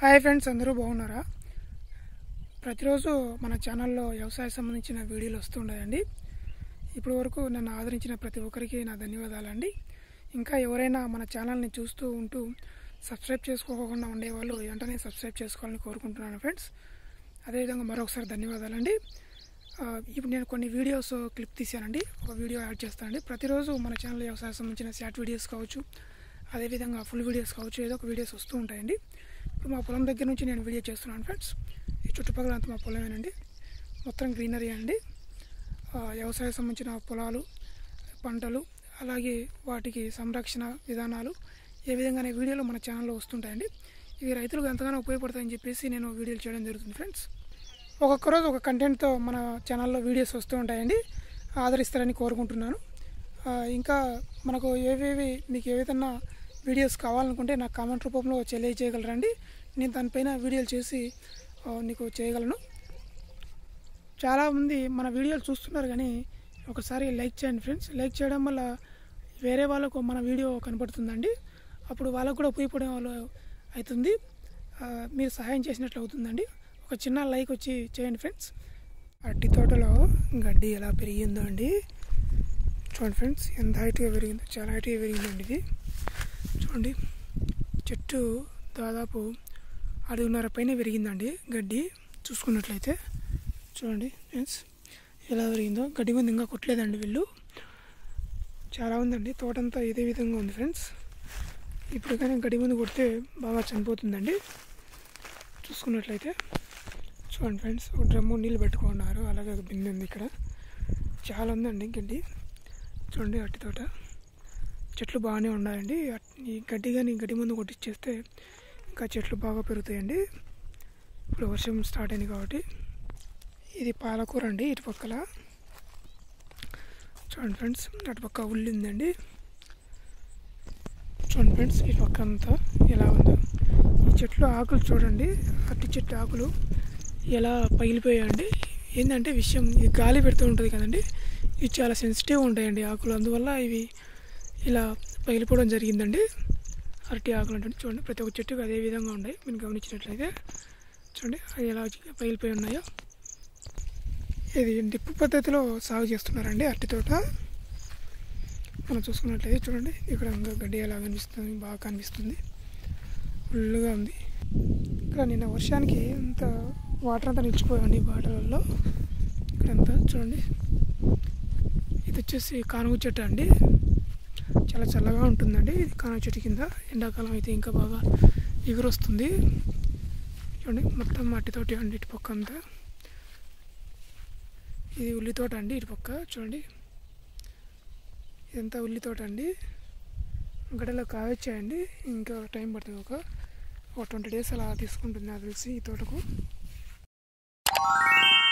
hi friends అందరూ బాగున్నారా ప్రతిరోజు మన ఛానల్లో వ్యవసాయ సంబంధించిన వీడియోలు వస్తుంటాయండి ఇప్పటి వరకు నన్ను ఆదరించిన ప్రతి ఒక్కరికి నా ధన్యవాదాలండి ఇంకా ఎవరైనా మన ఛానల్ని చూస్తూ ఉంటూ సబ్స్క్రైబ్ చేసుకోకుండా ఉండేవాళ్ళు వెంటనే సబ్స్క్రైబ్ చేసుకోవాలని కోరుకుంటున్నాను ఫ్రెండ్స్ అదేవిధంగా మరొకసారి ధన్యవాదాలండి ఆ, ఇప్పుడు నేను కొన్ని వీడియోస్ క్లిప్ తీశానండి ఒక వీడియో యాడ్ చేస్తానండి ప్రతిరోజు మన ఛానల్ వ్యవసాయ సంబంధించిన షార్ట్ వీడియోస్ కావచ్చు అదేవిధంగా ఫుల్ వీడియోస్ కావచ్చు ఏదో ఒక వీడియోస్ వస్తూ ఉంటాయండి ఇప్పుడు మా పొలం దగ్గర నుంచి నేను వీడియో చేస్తున్నాను ఫ్రెండ్స్ ఈ చుట్టుపక్కల అంతా మా పొలమేనండి మొత్తం గ్రీనరీ అండి ఆ, వ్యవసాయ సంబంధించిన పొలాలు పంటలు అలాగే వాటికి సంరక్షణ విధానాలు ఏ విధంగానే వీడియోలు మన ఛానల్లో వస్తుంటాయండి ఇవి రైతులకు ఎంతగానో ఉపయోగపడతాయని చెప్పేసి నేను వీడియోలు చేయడం జరుగుతుంది ఫ్రెండ్స్ ఒక్కొక్క రోజు ఒక కంటెంట్తో మన ఛానల్లో వీడియోస్ వస్తూ ఉంటాయండి ఆదరిస్తారని కోరుకుంటున్నాను ఆ, ఇంకా మనకు ఏవేవి మీకు ఏ విధంగా వీడియోస్ కావాలనుకుంటే నాకు కామెంట్ రూపంలో తెలియజేయగలరండి నేను దానిపైన వీడియోలు చేసి ఆ, నీకు చేయగలను చాలామంది మన వీడియోలు చూస్తున్నారు కానీ ఒకసారి లైక్ చేయండి ఫ్రెండ్స్ లైక్ చేయడం వల్ల వేరే వాళ్ళకు మన వీడియో కనపడుతుందండి అప్పుడు వాళ్ళకు కూడా ఉపయోగపడే వాళ్ళు అవుతుంది ఆ, మీరు సహాయం చేసినట్లు అవుతుందండి ఒక చిన్న లైక్ వచ్చి చేయండి ఫ్రెండ్స్ అట్టి తోటలో గడ్డి ఎలా పెరిగిందో అండి చూడండి ఫ్రెండ్స్ ఎంత హైట్గా పెరిగిందో చాలా హైట్గా పెరిగిందండి ఇది చూడండి చెట్టు దాదాపు అడుగున్నర పైన పెరిగిందండి గడ్డి చూసుకున్నట్లయితే చూడండి ఫ్రెండ్స్ ఎలా పెరిగిందో గడ్డి ముందు ఇంకా కొట్టలేదండి వీళ్ళు చాలా ఉందండి తోటంతా ఇదే విధంగా ఉంది ఫ్రెండ్స్ ఇప్పుడు కానీ గడ్డి ముందు కొడితే బాగా చనిపోతుందండి చూసుకున్నట్లయితే చూడండి ఫ్రెండ్స్ ఒక డ్రమ్ము నీళ్ళు పెట్టుకున్నారు అలాగే ఒక బిందె ఉంది ఇక్కడ చాలా ఉందండి గడ్డి చూడండి అట్టి తోట చెట్లు బాగానే ఉన్నాయండి అట్- ఈ గడ్డి కానీ గడ్డి ముందు కొట్టించేస్తే ఇంకా చెట్లు బాగా పెరుగుతాయండి ఇప్పుడు వర్షం స్టార్ట్ అయింది కాబట్టి ఇది పాలకూర అండి ఇటు పక్కల చూడండి ఫ్రెండ్స్ అటు పక్క ఉల్లి ఉందండి చూడండి ఫ్రెండ్స్ ఇటు పక్క అంతా ఎలా ఉందో ఈ చెట్లు ఆకులు చూడండి అట్టి చెట్టు ఆకులు ఎలా పగిలిపోయాయండి ఏంటంటే విషయం ఇది గాలి పెడుతూ ఉంటుంది కదండి ఇవి చాలా సెన్సిటివ్ ఉంటాయండి ఆకులు అందువల్ల ఇవి ఇలా పగిలిపోవడం జరిగిందండి అరటి ఆకులు అంటే చూడండి ప్రతి ఒక్క చెట్టుకు అదే విధంగా ఉన్నాయి మీరు గమనించినట్లయితే చూడండి అది ఎలా పగిలిపోయి ఉన్నాయో ఇది డిప్పు పద్ధతిలో సాగు చేస్తున్నారండి అరటి తోట మనం చూసుకున్నట్లయితే చూడండి ఇక్కడ ఇంకా గడ్డి ఎలా కనిపిస్తుంది బాగా కనిపిస్తుంది ఫుల్గా ఉంది ఇక్కడ నిన్న వర్షానికి అంత వాటర్ అంతా నిలిచిపోయండి బాటలలో ఇక్కడంతా చూడండి ఇది వచ్చేసి కానుగ చెట్టు అండి చాలా చల్లగా ఉంటుందండి ఇది కానుగ చెట్టు కింద ఎండాకాలం అయితే ఇంకా బాగా ఎగురొస్తుంది చూడండి మొత్తం మట్టితోటి అండి ఇటు పక్క అంతా ఇది ఉల్లి తోట అండి ఇటు పక్క చూడండి ఇదంతా ఉల్లి తోట అండి గడలో కావచ్చాయండి ఇంకా టైం పడుతుంది ఒక ఒక ట్వంటీ డేస్ అలా తీసుకుంటుంది నాకు తెలిసి ఈ తోటకు